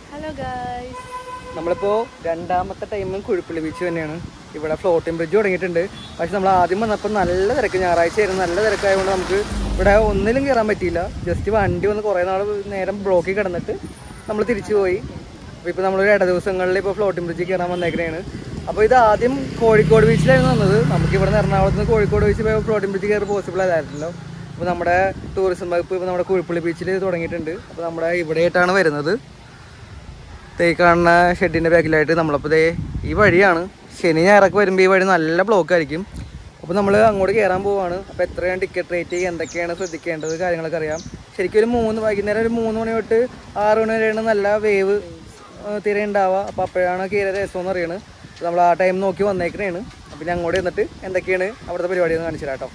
Hello guys നമ്മളിപ്പോൾ രണ്ടാമത്തെ ടൈമും കുഴിപ്പള്ളി ബീച്ച് തന്നെയാണ് ഇവിടെ ഫ്ലോട്ടിംഗ് ബ്രിഡ്ജ് തുടങ്ങിയിട്ടുണ്ട് പക്ഷെ നമ്മൾ ആദ്യം വന്നപ്പോൾ നല്ല തിരക്ക് ഞായറാഴ്ച ആയിരുന്നു നല്ല തിരക്കായതുകൊണ്ട് നമുക്ക് ഇവിടെ ഒന്നിലും കയറാൻ പറ്റിയില്ല ജസ്റ്റ് വണ്ടി വന്ന് കുറേ നാൾ നേരം ബ്ലോക്കിൽ കിടന്നിട്ട് നമ്മൾ തിരിച്ചു പോയി അപ്പോൾ ഇപ്പോൾ നമ്മളൊരു ഇട ദിവസങ്ങളിൽ ഇപ്പോൾ ഫ്ലോട്ടിംഗ് ബ്രിഡ്ജിൽ കയറാൻ വന്നേക്കണേണ് അപ്പോൾ ഇത് ആദ്യം കോഴിക്കോട് ബീച്ചിലായിരുന്നു വന്നത് നമുക്ക് ഇവിടെ നിന്ന് എറണാകുളത്ത് നിന്ന് കോഴിക്കോട് ബീച്ചിൽ പോയി ഫ്ലോട്ടിംഗ് ബ്രിഡ്ജ് കയറി പോസിബിൾ അല്ലായിരുന്നല്ലോ അപ്പോൾ നമ്മുടെ ടൂറിസം വകുപ്പ് ഇപ്പോൾ നമ്മുടെ കുഴിപ്പള്ളി ബീച്ചിൽ തുടങ്ങിയിട്ടുണ്ട് അപ്പോൾ നമ്മുടെ ഇവിടെയായിട്ടാണ് വരുന്നത് ദേ ഈ കാണുന്ന ഷെഡിൻ്റെ ബാക്കിലായിട്ട് നമ്മളപ്പോൾ ദേ ഈ വഴിയാണ് ശനി ഞായറൊക്കെ വരുമ്പോൾ ഈ വഴി നല്ല ബ്ലോക്ക് ആയിരിക്കും അപ്പോൾ നമ്മൾ അങ്ങോട്ട് കയറാൻ പോവാണ് അപ്പോൾ എത്രയാണ് ടിക്കറ്റ് റേറ്റ് എന്തൊക്കെയാണ് ശ്രദ്ധിക്കേണ്ടത് കാര്യങ്ങളൊക്കെ അറിയാം ശരിക്കും ഒരു മൂന്ന് വൈകുന്നേരം ഒരു മൂന്ന് മണി തൊട്ട് ആറ് മണി വരെയാണ് നല്ല വേവ് തീരെ ഉണ്ടാവുക അപ്പോൾ അപ്പോഴാണ് കയറിയ രസം എന്ന് പറയുന്നത് അപ്പോൾ നമ്മൾ ആ ടൈം നോക്കി വന്നേക്കണേണ് അപ്പോൾ ഞാൻ അങ്ങോട്ട് ചെന്നിട്ട് എന്തൊക്കെയാണ് അവിടുത്തെ പരിപാടി എന്ന് കാണിച്ചു തരാം കേട്ടോ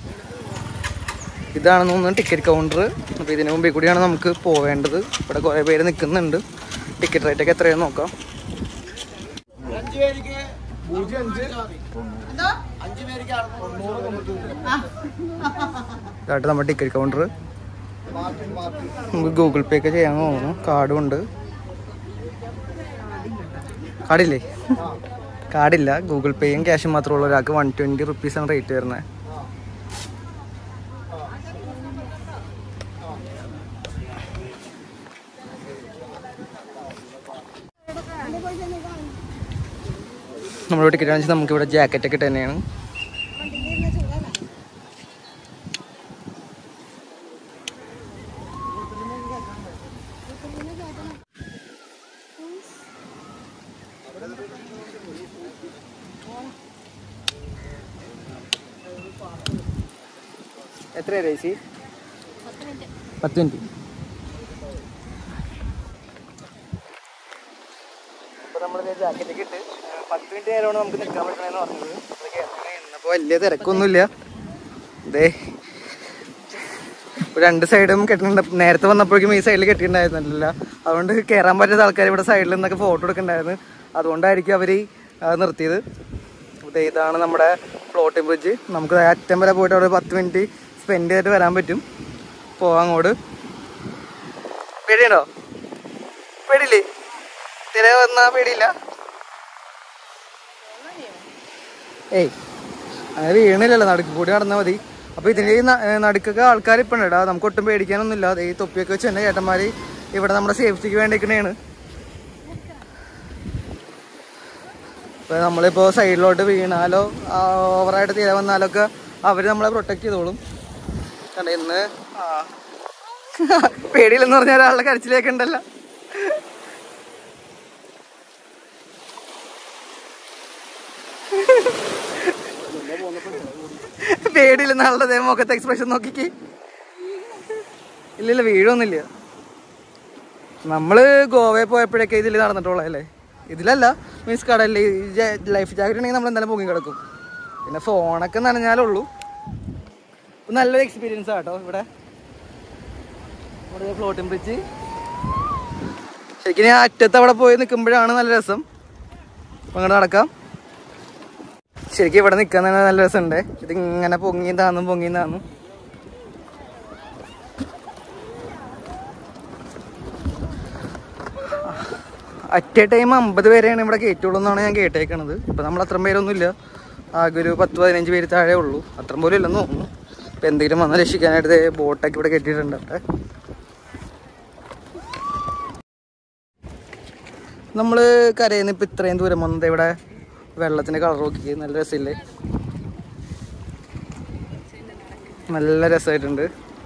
ഇതാണ് തോന്നുന്നു ടിക്കറ്റ് കൗണ്ടർ അപ്പോൾ ഇതിന് മുമ്പിൽ കൂടിയാണ് നമുക്ക് പോവേണ്ടത് ഇവിടെ കുറേ പേര് നിൽക്കുന്നുണ്ട് ടിക്കറ്റ് റേറ്റ് ഒക്കെ എത്രയാണെന്ന് നോക്കാം ഇതായിട്ട് നമ്മുടെ ടിക്കറ്റ് കൗണ്ടർ നമുക്ക് ഗൂഗിൾ പേ ഒക്കെ ചെയ്യാൻ തോന്നുന്നു കാർഡും ഉണ്ട് കാർഡില്ലേ കാർഡില്ല ഗൂഗിൾ പേയും ക്യാഷും മാത്രമുള്ള ഒരാൾക്ക് വൺ ട്വൻറ്റി റുപ്പീസാണ് റേറ്റ് വരുന്നത് നമ്മുടെ ടിക്കറ്റ് വാങ്ങിച്ച് നമുക്ക് ഇവിടെ ജാക്കറ്റ് ഒക്കെ ഇട്ട് തന്നെയാണ് എത്രയാണ് രേസി പത്ത് മിനിറ്റ് അപ്പോൾ നമ്മൾ ജാക്കറ്റൊക്കെ ഇട്ട് ആ, പത്ത് മിനിറ്റ് നേരമാണ് നമുക്ക് നിൽക്കാൻ പറ്റണമെന്ന് പറഞ്ഞത് അപ്പോൾ വലിയ തിരക്കൊന്നുമില്ല ദേ ഇപ്പൊ രണ്ട് സൈഡും കെട്ടിട്ടുണ്ട് നേരത്തെ വന്നപ്പോഴേക്കും ഈ സൈഡിൽ കെട്ടിയിട്ടുണ്ടായിരുന്നില്ല അതുകൊണ്ട് കയറാൻ പറ്റാത്ത ആൾക്കാർ ഇവിടെ സൈഡിൽ നിന്നൊക്കെ ഫോട്ടോ എടുക്കണ്ടായിരുന്നു അതുകൊണ്ടായിരിക്കും അവർ നിർത്തിയത് അപ്പോൾ ദേ ഇതാണ് നമ്മുടെ ഫ്ലോട്ടിംഗ് ബ്രിഡ്ജ് നമുക്ക് ദേ അറ്റം വരെ പോയിട്ട് അവിടെ ഒരു പത്ത് മിനിറ്റ് സ്പെൻഡ് ചെയ്തിട്ട് വരാൻ പറ്റും പോവാം അങ്ങോട്ട് പേടിയുണ്ടോ പേടിയില്ലേ തിര വന്നാ പേടിയില്ല ഏയ് അങ്ങനെ വീണില്ലല്ലോ നടുക്ക് കൂടി നടന്നാൽ മതി അപ്പൊ ഇതിന്റെ ഈ ന- ഏ, നടുക്കൊക്കെ ആൾക്കാർ ഇപ്പൊ ഉണ്ട് നമുക്ക് ഒട്ടും പേടിക്കാനൊന്നുമില്ല ദേ ഈ തൊപ്പിയൊക്കെ വെച്ച് തന്നെ ചേട്ടന്മാര് ഇവിടെ നമ്മുടെ സേഫ്റ്റിക്ക് വേണ്ടിക്കണേണ് ഇപ്പൊ നമ്മളിപ്പോ സൈഡിലോട്ട് വീണാലോ ആ, ഓവറായിട്ട് തീരെ വന്നാലോ ഒക്കെ അവര് നമ്മളെ പ്രൊട്ടക്ട് ചെയ്തോളും കണ്ട ഇന്ന് ആ പേടിയില്ലെന്ന് പറഞ്ഞ ഒരാളുടെ കരച്ചിലേക്ക് ഉണ്ടല്ലോ പേടിയില്ലെന്ന് ആളുടെ ദേ മുഖത്തെ എക്സ്പ്രഷൻ നോക്കിക്ക് ഇല്ലില്ല വീഴൊന്നുമില്ല നമ്മള് ഗോവയിൽ പോയപ്പോഴൊക്കെ ഇതിൽ നടന്നിട്ടുള്ളതല്ലേ ഇതിലല്ല മീൻസ് കടലിൽ ലൈഫ് ജാക്കറ്റ് ഉണ്ടെങ്കിൽ നമ്മൾ എന്തായാലും പൊങ്ങി കിടക്കും പിന്നെ ഫോണൊക്കെ നനഞ്ഞാലുള്ളൂ ഇപ്പൊ നല്ലൊരു എക്സ്പീരിയൻസ് ആട്ടോ ഇവിടെ ഇവിടെ ഫ്ലോട്ടിംഗ് ബ്രിഡ്ജ് ശരിക്കും ഞാൻ അറ്റത്ത് അവിടെ പോയി നിൽക്കുമ്പോഴാണ് നല്ല രസം അപ്പൊ അങ്ങോട്ട് നടക്കാം ശരിക്കും ഇവിടെ നിൽക്കാൻ തന്നെ നല്ല രസമുണ്ട് ഇത് ഇങ്ങനെ പൊങ്ങിയും താന്നും പൊങ്ങിയും താന്നും അറ്റ് എ ടൈം അമ്പത് പേരെയാണ് ഇവിടെ കയറ്റുള്ളൂ എന്നാണ് ഞാൻ കേട്ടേക്കണത് ഇപ്പം നമ്മൾ അത്രയും പേരൊന്നുമില്ല ആകെ ഒരു പത്ത് പതിനഞ്ച് പേര് താഴെ ഉള്ളൂ അത്രയും പോലും ഇല്ലെന്ന് തോന്നുന്നു ഇപ്പം എന്തെങ്കിലും വന്ന് രക്ഷിക്കാനായിട്ട് ദേ ബോട്ടൊക്കെ ഇവിടെ കെട്ടിയിട്ടുണ്ട് അവിടെ നമ്മൾ കരയിൽ നിന്ന് ഇപ്പം ഇത്രയും ദൂരം വന്നത് ഇവിടെ വെള്ളത്തിൻ്റെ കളർ നോക്കി നല്ല രസമില്ലേ നല്ല രസമായിട്ടുണ്ട്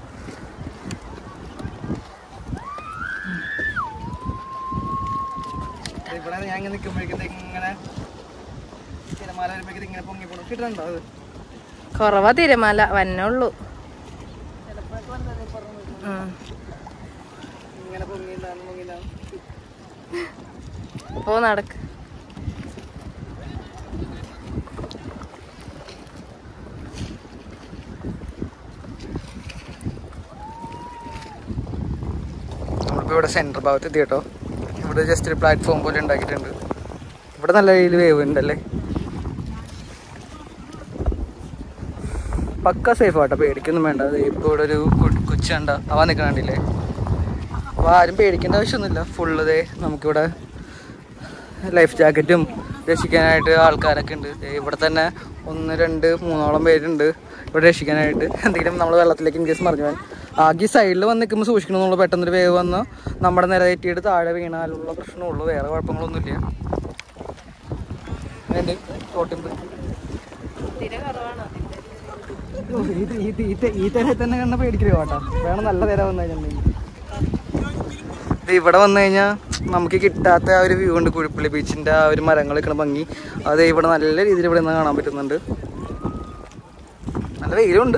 ഇവിടെ ഞാൻ ഇങ്ങനെ നിൽക്കുമ്പോഴേക്കും ഇങ്ങനെ തിരമാല വരുമ്പോഴേക്കും ഇങ്ങനെ പൊങ്ങി പോകണം കിട്ടുന്നുണ്ടോ അത് കുറവാ തിരമാല വന്നുള്ളൂ ഇങ്ങനെ പൊങ്ങി താന്ന് പൊങ്ങി താന്ന് പോ നടക്ക് നമ്മളിപ്പോൾ ഇവിടെ സെൻറ്റർ ഭാഗത്ത് എത്തി കേട്ടോ ഇവിടെ ജസ്റ്റ് ഒരു പ്ലാറ്റ്ഫോം പോലെ ഉണ്ടാക്കിയിട്ടുണ്ട് ഇവിടെ നല്ല രീതിയിൽ വേവ് ഉണ്ടല്ലേ പക്ക സേഫ് ആട്ടോ പേടിക്കൊന്നും വേണ്ട ദേ ഇപ്പോൾ ഇവിടെ ഒരു കു- കൊച്ചുണ്ട അവ നിൽക്കണില്ലേ അപ്പോൾ ആരും പേടിക്കേണ്ട ആവശ്യമൊന്നുമില്ല ഫുള്ള് ദേ നമുക്കിവിടെ ലൈഫ് ജാക്കറ്റും രക്ഷിക്കാനായിട്ട് ആൾക്കാരൊക്കെ ഉണ്ട് ദേ ഇവിടെ തന്നെ ഒന്ന് രണ്ട് മൂന്നോളം പേരുണ്ട് ഇവിടെ രക്ഷിക്കാനായിട്ട് എന്തെങ്കിലും നമ്മൾ വെള്ളത്തിലേക്ക് ഇൻ കേസ് മറിഞ്ഞു പോകാൻ ആകെ സൈഡിൽ വന്ന് നിൽക്കുമ്പോൾ സൂക്ഷിക്കണം എന്നുള്ളൂ പെട്ടെന്നൊരു വേവ് വന്ന് നമ്മുടെ നിര തെറ്റിയിട്ട് താഴെ വീണാലുള്ള പ്രശ്നമുള്ളൂ വേറെ കുഴപ്പങ്ങളൊന്നുമില്ല ഇങ്ങനെയുണ്ട് തോട്ടിൽ തിര കുറവാണോ ഓ, ഈ ത- ഈ ത- ഈ ത- ഈ തിര തന്നെ കണ്ട പേടിക്കരുത് കേട്ടോ വേണം നല്ല തിര വന്നു കഴിഞ്ഞിട്ടുണ്ടെങ്കിൽ ഇത് ഇവിടെ വന്നു കഴിഞ്ഞാൽ നമുക്ക് കിട്ടാത്ത ആ ഒരു വ്യൂ ഉണ്ട് കുഴിപ്പള്ളി ബീച്ചിന്റെ ആ ഒരു മരങ്ങൾ നിൽക്കുന്ന ഭംഗി അത് ഇവിടെ നല്ല രീതിയിൽ ഇവിടെ നിന്ന് കാണാൻ പറ്റുന്നുണ്ട് നല്ല വെയിലുണ്ട്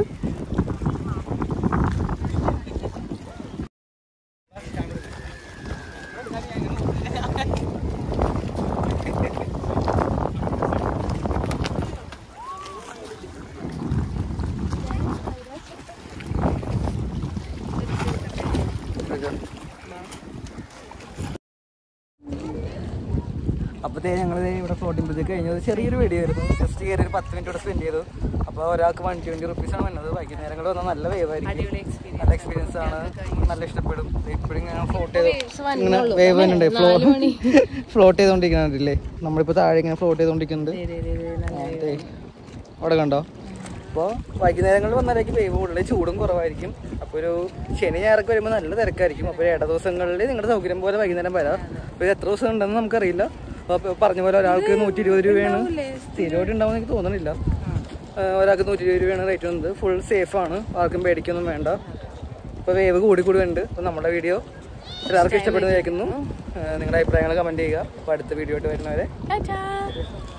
അപ്പോഴത്തേ ഞങ്ങൾ ഇവിടെ ഫ്ലോട്ടിംഗ് ബ്രിഡ്ജ് കഴിഞ്ഞത് ചെറിയൊരു വീഡിയോ ആയിരുന്നു ജസ്റ്റ് കയറി ഒരു പത്ത് മിനിറ്റ് ഇവിടെ സ്പെൻഡ് ചെയ്തു അപ്പോൾ ഒരാൾക്ക് വൺ ട്വൻറ്റി റുപ്പീസാണ് വന്നത് വൈകുന്നേരങ്ങൾ വന്നാൽ നല്ല വേവ് ആയിരിക്കും അടിപൊളി എക്സ്പീരിയൻസ് നല്ല എക്സ്പീരിയൻസ് ആണ് നല്ല ഇഷ്ടപ്പെടും ഇപ്പോഴും ഇങ്ങനെ ഫ്ലോട്ട് ചെയ്ത് waves ഇങ്ങനെ വന്നോളൂ. വേവ് തന്നെ ഫ്ലോ നാല് മണി. ഫ്ലോട്ട് ചെയ്തുകൊണ്ടിരിക്കുന്നുണ്ടല്ലേ നമ്മളിപ്പോൾ താഴെ ഇങ്ങനെ ഫ്ലോട്ട് ചെയ്തുകൊണ്ടിരിക്കുന്നുണ്ട് ദേ, ദേ, ദേ, ദേ, നല്ല ആ, ദേ. അവിടെ കണ്ടോ അപ്പോൾ വൈകുന്നേരങ്ങളിൽ വന്നാലേക്ക് വേവ് കൂടുതൽ ചൂടും കുറവായിരിക്കും അപ്പോൾ ഒരു ശനി ഞായറൊക്കെ വരുമ്പോൾ നല്ല തിരക്കായിരിക്കും അപ്പോൾ ഇട ദിവസങ്ങളിൽ നിങ്ങളുടെ സൗകര്യം പോലെ വൈകുന്നേരം വരാം അപ്പോൾ ഇത് എത്ര ദിവസം ഉണ്ടെന്ന് നമുക്കറിയില്ല അപ്പോൾ പറഞ്ഞ പോലെ ഒരാൾക്ക് നൂറ്റി ഇരുപത് രൂപയാണ് സ്ഥിരമായിട്ട് ഉണ്ടാവുമെന്ന് എനിക്ക് തോന്നുന്നില്ല ആ, ഒരാൾക്ക് നൂറ്റി ഇരുപത് രൂപയാണ് റേറ്റ് വന്നത് ഫുൾ സേഫ് ആണ് ആർക്കും പേടിക്കൊന്നും വേണ്ട ഇപ്പോൾ വേവ് കൂടി കൂടി ഉണ്ട് അപ്പോൾ നമ്മുടെ വീഡിയോ എല്ലാവർക്കും ഇഷ്ടപ്പെടുന്ന വിചാരിക്കുന്നു ആ, നിങ്ങളുടെ അഭിപ്രായങ്ങൾ കമൻറ്റ് ചെയ്യുക അപ്പോൾ അടുത്ത വീഡിയോ ആയിട്ട് വരുന്നവരെ ടാറ്റാ